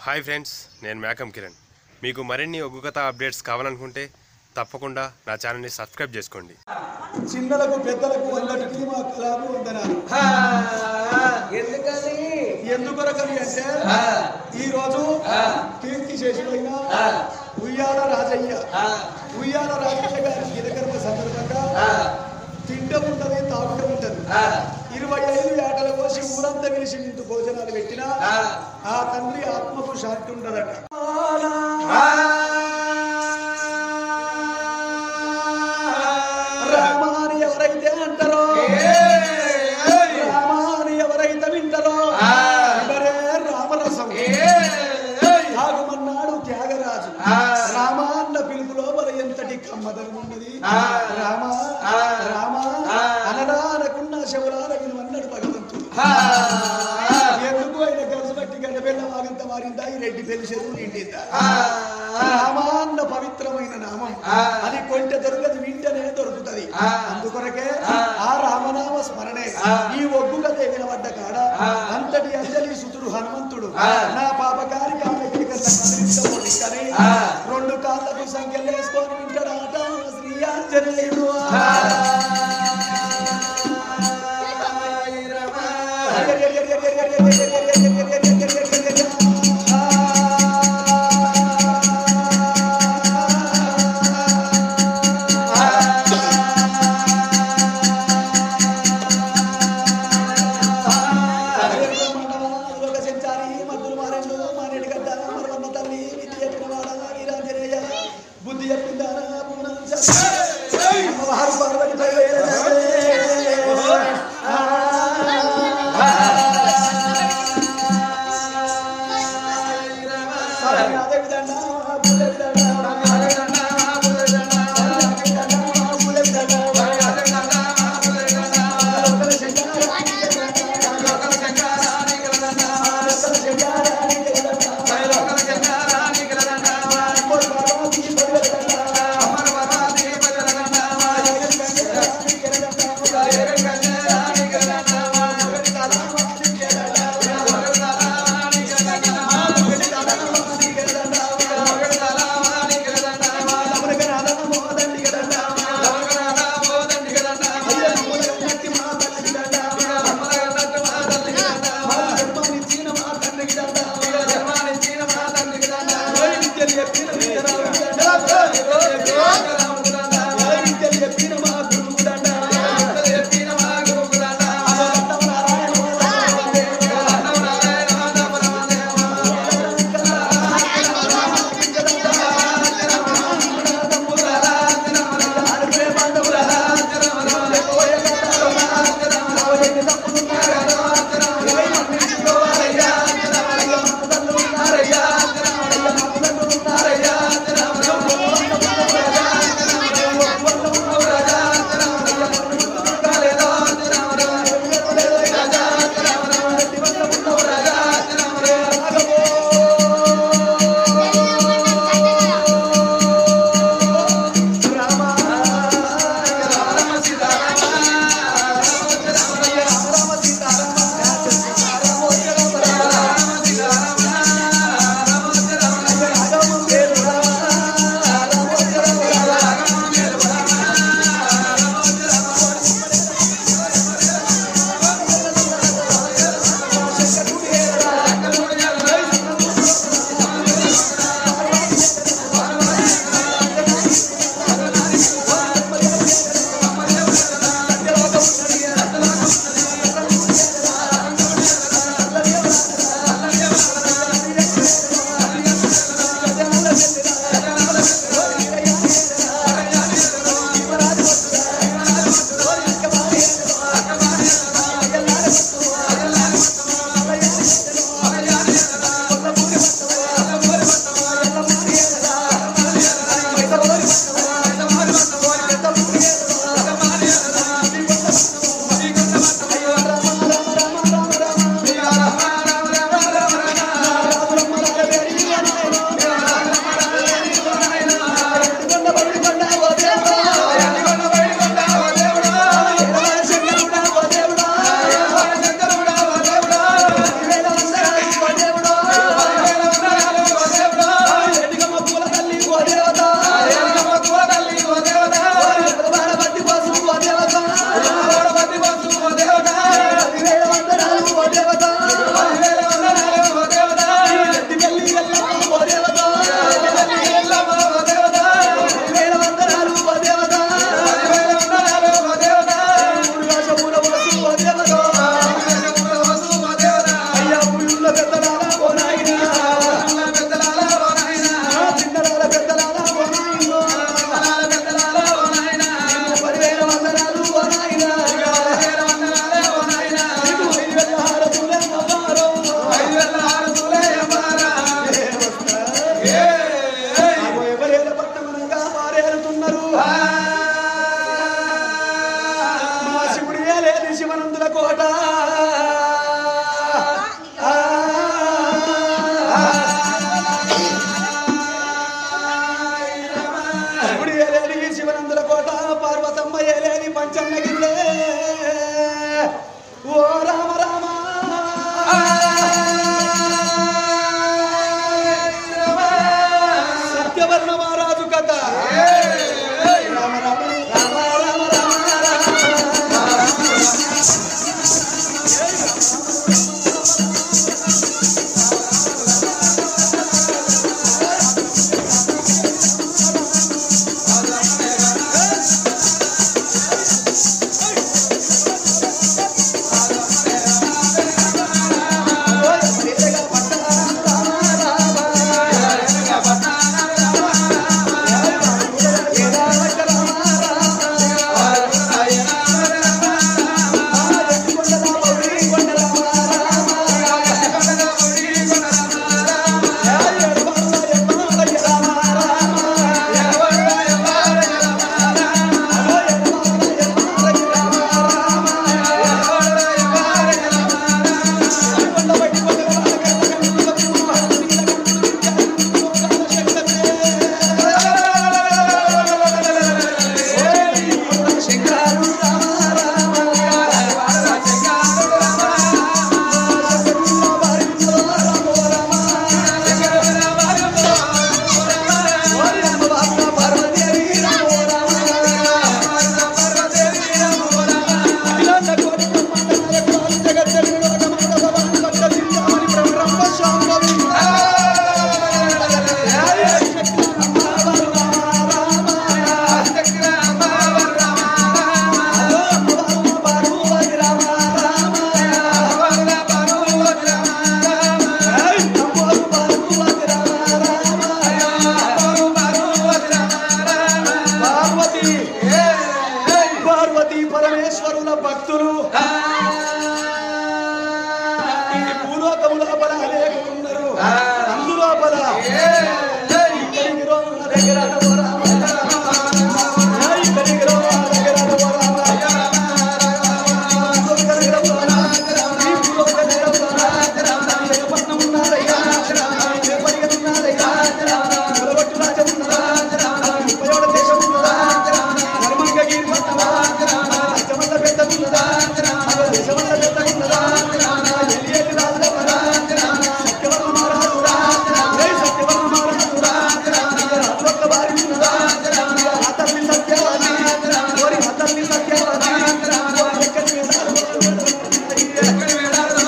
Hi friends నేను మేకం కిరణ్ మీకు మరిన్ని ఒగ్గు కథ అప్డేట్స్ కావాలనుకుంటే తప్పకుండా నా ఛానల్ని సబ్స్క్రైబ్ చేసుకోండి చిన్నలకు పెద్దలకు అందరికీ మా కళాకు వందనాలు ఎందుకని ఎందుకొరకని అంటే ఈ రోజు కీర్తి శేషుడైన ఉయ్యాల రాజయ్య ఉయ్యాల రాజయ్య గారి గిరకర్మ సందర్భంగా తింటం ఉంటది తాగుట ఉంటది ఇరవై ఐదు ఏటల కోసి ఊరంతా కలిసి ఇంత భోజనాలు పెట్టినా ఆ తండ్రి ఆత్మకు శాంతి ఉండదట రామాని ఎవరైతే అంటారో రామాని ఎవరైతే వింటారో ఎవరే రామరసం తాగుమన్నాడు త్యాగరాజు రామాన్న పిలుపులో మరి ఎంతటి కమ్మదనం ఉన్నది రామ రామ అనడానకున్న శివరాల విలువన్నాడు భగవంతుడు ఎందుకు ఆయన గడుసు బట్టి గడ్డ పిల్ల వాగంత వారిందా ఈ రెడ్డి పెళ్లి చెరువు నిండిందా రామాన్న పవిత్రమైన నామం అది కొంటె దొరకదు వింటనే దొరుకుతది అందుకొరకే ఆ రామనామ స్మరణే ఈ ఒగ్గుగా వినబడ్డ కాడ అంతటి అంజలి సుతుడు హనుమంతుడు నా పాపకారి కానీ రెండు కాళ్ళకు సంఖ్యలు వేసుకొని వింటాడాట శ్రీ ఆంజనేయుడు లోక సంచారి మద్దులు మారెండు మానేడు గడ్డ మరవన్న తల్లి విద్య చెప్పిన వాడ వీరాంజనేయ బుద్ధి చెప్పిందారా అమ్మవారు పార్వతి శివుడు ఏలేని శివనందుల కోట పార్వతమ్మ ఏలేని పంచన్నగిల్లే ఓ రామ రామ సత్యవర్ణ మహారాజు కథ రామ రామ రామ రామ రామ రామ పార్వతి పార్వతి పరమేశ్వరుల భక్తులు ఈ భూలోకము లోపల అనేకులున్నారు అందులోపల ఇక్కడికి రా నా దగ్గర ఓ రామ. ఇక్కడికి రా నా దగ్గర ఓ రామ. ఇక్కడికి రా ఓ రామ. ఈ భూలోకం దగ్గర ఓ రామ. ఏ పట్నం ఉన్నదయ్యా? ఏ పరిగె ఉన్నదయ్యా? నిలబట్టు రాజ్యం ఉన్నదా? ఉపయోగ దేశం ఉన్నదా? ధర్మంగగిరి పట్టణమా? రాజ్యమంత పెద్దగున్నదా? దేశమంత పెద్దగున్నదా? ఎల్లి ఎల్లి రాజులవరా? సత్యవర్మ మహారాజురా? జై సత్యవర్మ మహారాజురా? రాజొక్క వారి ఉన్నదా? అతన్ని సత్యవాది. ఓరి అతన్ని సత్యవాది. ఓరి ఎక్కడి వేదాలు? ఎక్కడి వేదాలు?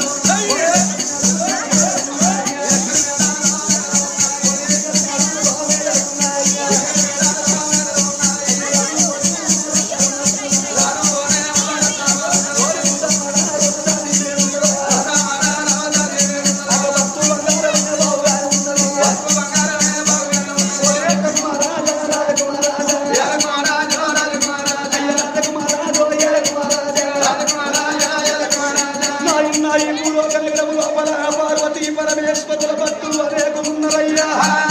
పార్వతీ పరమేశ్వరుల భక్తులు అనేకులున్నారయ్యా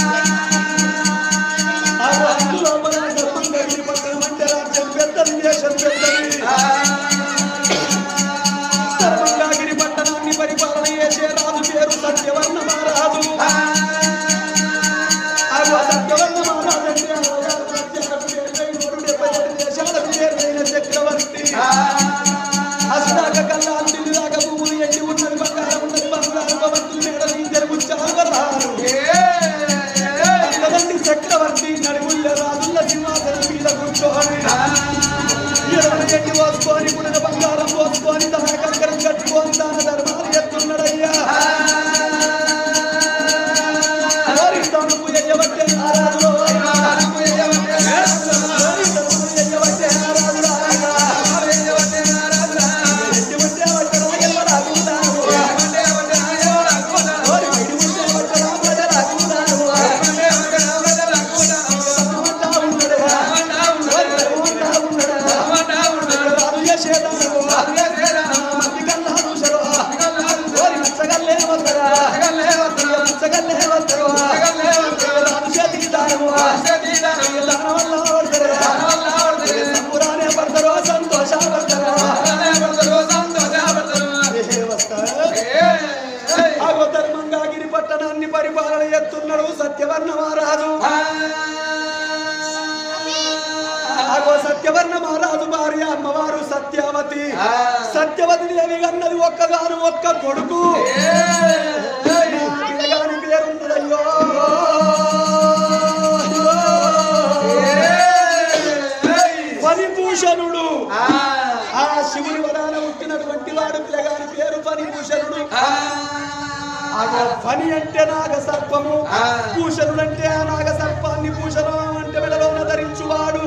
ఆ భక్తుల లోపల ధర్మంగగిరి పట్టణం అంటే రాజ్యం పెద్దది దేశం పెద్దది ధర్మంగాగిరి పట్టణాన్ని పరిపాలన చేసే రాజు పేరు సత్యవర్ణ మహారాజు ఆ సత్యవర్ణ మహారాజు అంటే అరవై రాజ్యాలకు పేరుపై నూరు డెబ్బై ఐదు దేశాలకు పేరుపైన చక్రవర్తి అసలాక కల్లా అందిల్లి దాకా భూములు ఎండి ఉన్నది బంగారం ఉన్నది బంగారు భవంతులు మేడలు ఇద్దరు ముచ్చాలు అంతదండి చక్రవర్తి నడుముల్ల రాజుల సింహాసనం మీద కూర్చోని ఇరవై ఎన్ని పోసుకొని పుడిన బంగారం పోసుకొని దాన కంకరం కట్టుకొని దాన ధర్మాలు ఎత్తున్నాడయ్యా ఎవరి తనుపు ఎయ్యబట్టే నారాజు తనుపు ఎయ్యబట్టే చేతికి దానము పరిపాలన ఎత్తున్నాడు సత్యవర్ణ మహారాజు ఆగో సత్యవర్ణ మహారాజు భార్య అమ్మవారు సత్యవతి సత్యవతి దేవి అన్నది ఒక్కగాను ఒక్క కొడుకు పిల్లగాని పేరున్నదయ్యో ఫణిభూషణుడు ఆ శివుని వరాన పుట్టినటువంటి వాడు పిల్లగాని పేరు ఫణిభూషణుడు ఆగో ఫణి అంటే నాగ సర్పము భూషణుడు అంటే ఆ నాగ సర్పాన్ని భూషణం అంటే మెడలోన ధరించువాడు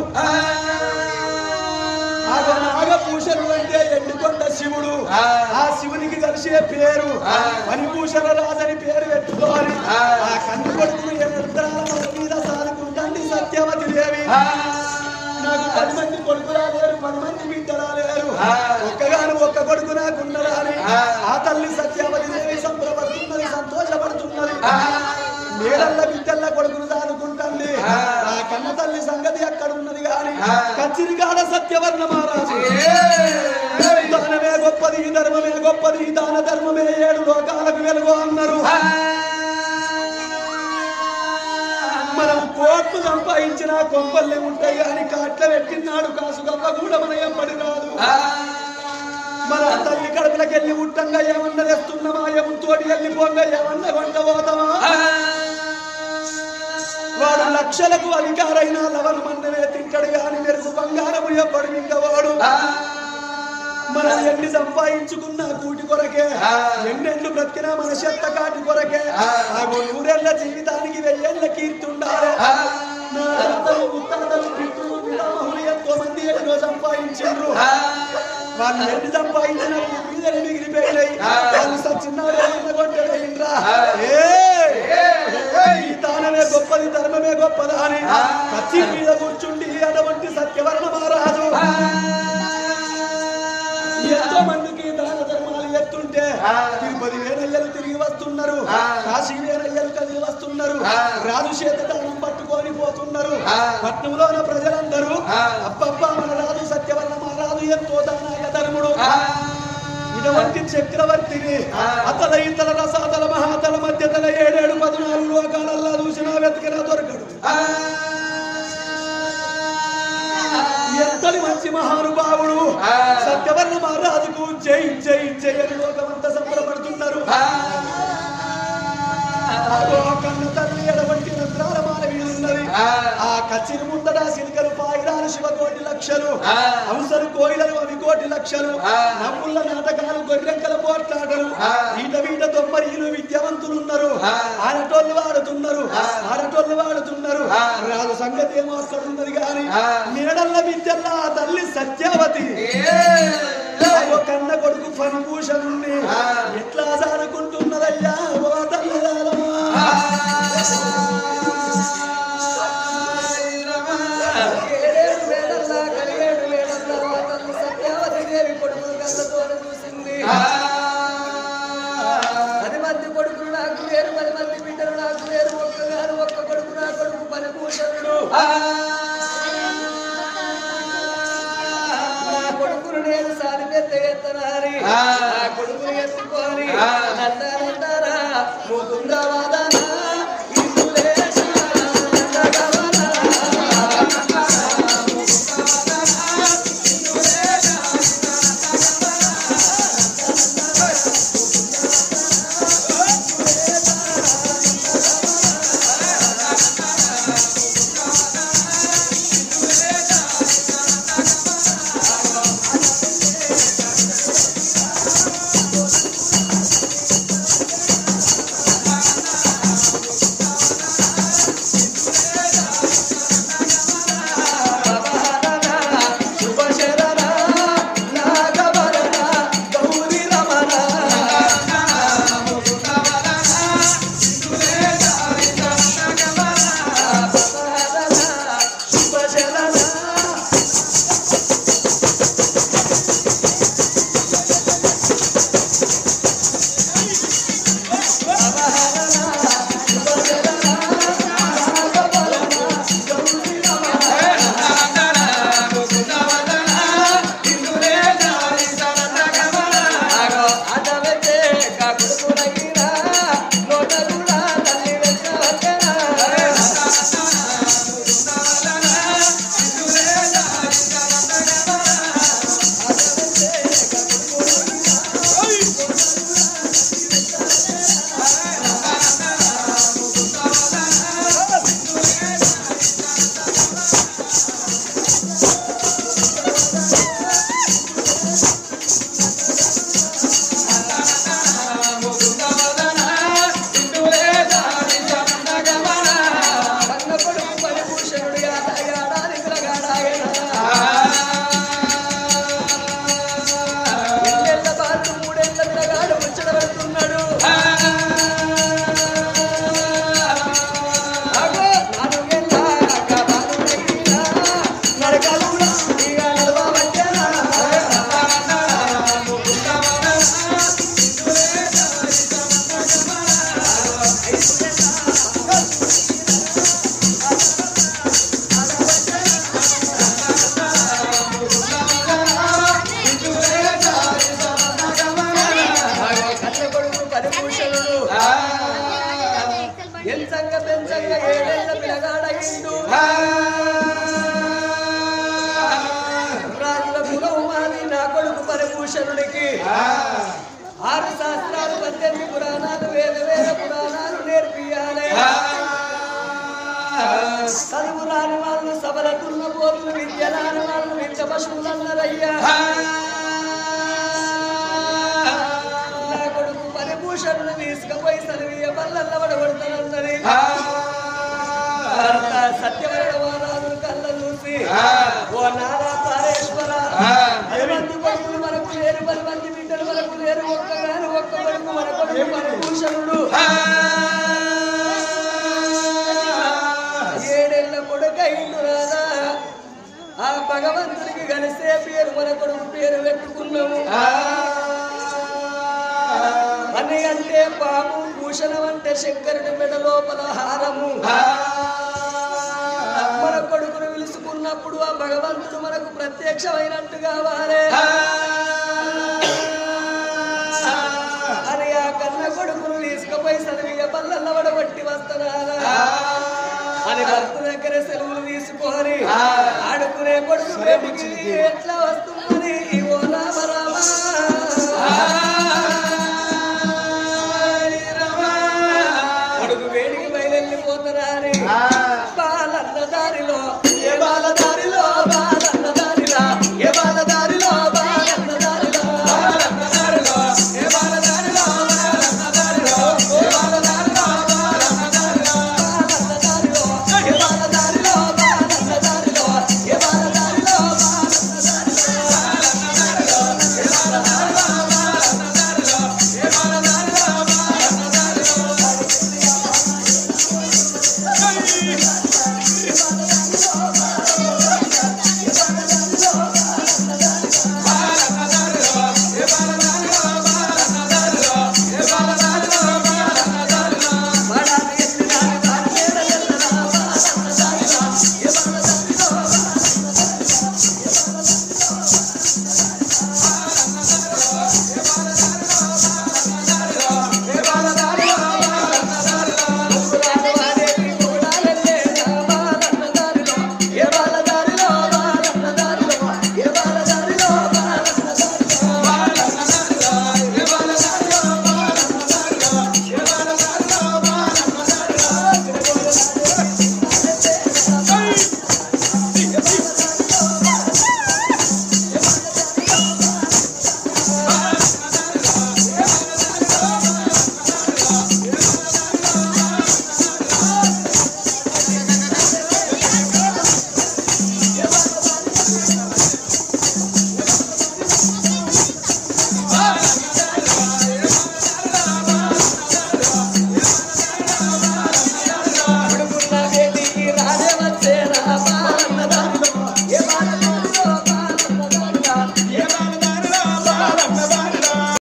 ఆగో నాగభూషణుడు అంటే ఎండుకొండ శివుడు ఆ శివునికి కలిసే పేరు మణిభూషణ రాజని పేరు పెట్టుకోవాలి ఆ కన్ను కొడుకును ఎన్నెత్తరాల మన మీద సాదుకుంటాండి సత్యవతి దేవి నాకు పది మంది కొడుకులా లేరు పది మంది బిడ్డలా లేరు ఒక్కగాను ఒక్క కొడుకు నాకున్నదా అని ఆ తల్లి సత్యవతి దేవి సంబరపడుతున్నది సంతోషపడుతున్నది మేడల్ల బిడ్డల్ల కొడుకును సాదుకుంటుంది ఆ కన్న తల్లి సంగతి అక్కడ ఉన్నది గాని కచ్చిరికాడ సత్యవర్ణ మహారాజు దానమే గొప్పది ధర్మమే గొప్పది దాన ధర్మమే ఏడు లోకాలకు వెలుగు అన్నారు మనం కోట్లు సంపాదించిన కొంపల్లే ఉంటాయి కానీ కాట్ల పెట్టినాడు కాసు గప్ప కూడా మన ఎంబడి రాదు మన తల్లి కడుపులకి వెళ్ళి ఉట్టంగా ఏమన్నా తెస్తున్నామా ఏముతోటి వెళ్ళిపోంగా ఏమన్నా వంట పోతామా వాడు లక్షలకు అధికారైన లవణ మందమే తింటాడు గాని మెరుగు బంగారము ఎవ్వడు మింగవాడు మనం ఎన్ని సంపాదించుకున్నా కూటి కొరకే ఎన్నెళ్ళు బ్రతికినా మన చెత్త కాటి కొరకే ఆ నూరేళ్ల జీవితానికి వెయ్యేళ్ల కీర్తి ఉండాలి నా తాతలు, ముత్తాతలు, పితృలు, పితామహులు ఎంతో మంది ఎన్నో సంపాదించిండ్రు వాళ్ళు ఎన్ని సంపాదించిన మీద మిగిలిపోయినాయి వాళ్ళు సచ్చినాడు ఏమన్నా కొట్టలేండ్రా ఈ దానమే గొప్పది ధర్మమే గొప్పదా అని కత్తి మీద కూర్చుండి అటువంటి సత్యవర్ణ మహారాజు ఎంతో మందికి దాన ధర్మాలు ఎత్తుంటే తిరుపతి వేనయ్యలు తిరిగి వస్తున్నారు కాశీ వేనయ్యలు కదిలి వస్తున్నారు రాజు చేత దానం పట్టుకొని పోతున్నారు పట్నంలోన ప్రజలందరూ అబ్బబ్బా మన రాజు సత్యవర్ణ మహారాజు ఎంతో దానాయ ధర్ముడు ఇటువంటి చక్రవర్తిని అతల ఇతల రసాతల మహాతల మధ్యతల ఏడేడు పద్నాలుగు లోకాలల్లా చూసినా వెతికినా దొరకడు ఎంతటి మంచి మహానుభావుడు సత్యవర్ణ మహారాజుకు జై జై జై అని లోకమంతా సంబరపడుతున్నారు అదో కన్న తల్లి ఎడవంటి రుద్రాల మానవి ఉన్నది ఆ కచ్చిరి ముందట సిలికలు పాయిరాలు శివకోటి లక్షలు అంశలు కోయిలలు అవి కోటి లక్షలు నవ్వుల నాటకాలు గొర్రెంకల పోట్లాటలు ఈట వీట తొమ్మరీలు విద్యావంతులు ఉన్నారు ఆడటోళ్ళు వాడుతున్నారు ఆడటోళ్ళు వాడుతున్నారు రాజు సంగతి ఏమో అక్కడ ఉన్నది కానీ నీడల్ల విద్యల్ల ఆ తల్లి సత్యావతి ఓ కన్న కొడుకు ఫణభూషణుణ్ణి ఎట్లా సాదుకుంటున్నదయ్యా ఓ తల్లిదారమ్మా ఏడేడు వేళల్లో కలిగేడు వేళల్లో ఆ తల్లి సత్యావతి దేవి కొడుకులు కళ్ళతోనే చూసింది. పది మంది కొడుకులు నాకు వేరు పది మంది బిడ్డలు నాకు వేరు ఒక్కగాను ఒక్క కొడుకు నా కొడుకు పని భూషణుడు నా కొడుకును నేను సారి పెద్ద ఎత్తనారి నా కొడుకుని ఎత్తుకొని నందానందారా ముకుందవాదనా ఇల్లు లేని ఎంచంగ పెంచంగ ఏడేళ్ళ పిలగాడయిండు రాజుల కులం మాది నా కొడుకు పరిభూషణుడికి ఆరు శాస్త్రాలు పద్దెనిమిది పురాణాలు వేద వేద పురాణాలు నేర్పియాలి చదువు రాని వాళ్ళు సబల తున్న పోతులు విద్య రాని వాళ్ళు విద్య పశువులన్నరయ్యా నా కొడుకు పరిభూషణుడు తీసుకుపోయి సరివియ పల్లెల్ల పడగొడతానన్నది భర్త సత్యవరణ వారాలు కళ్ళ చూసి ఓ నారా తారేశ్వర మంది కొడుకులు మనకు లేరు పది మంది బిడ్డలు మనకు లేరు ఒక్క గాని ఒక్క కొడుకు మన కొడుకు పరిభూషణుడు ఏడేళ్ల కొడుకైండు రాదా ఆ భగవంతునికి కలిసే పేరు మన కొడుకు పేరు పెట్టుకున్నాము అని అంటే పాము భూషణం అంటే శంకరుడి మెడ లోపల హారము మన కొడుకును పిలుచుకున్నప్పుడు ఆ భగవంతుడు మనకు ప్రత్యక్షమైనట్టు కావాలి అని ఆ కన్న కొడుకును తీసుకుపోయి చదివియ పల్లెల్ల పడబట్టి వస్తున్నారా అని భర్త దగ్గర సెలవులు తీసుకొని ఆడుకునే కొడుకు బయటికి ఎట్లా వస్తున్నది ఓ రామ రామ కొడుకు వేడికి బయలుపోతున్నారని బాలన్న దారిలో ఏ బాల దారిలో బాలన్న దారిలో ఏ బాల దారిలో బాలన్న దారిలో బాలన్న దారిలో ఏ బాల దారిలో బాలన్న దారిలో ఏ బాల దారిలో బాలన్న దారిలో బాలన్న దారిలో ఏ బాల దారిలో బాలన్న దారిలో ఏ బాల దారిలో బాలన్న దారిలో బాలన్న దారిలో ఏ బాల దారిలో బాలన్న దారిలో ఏ బాల దారిలో బాలన్న దారిలో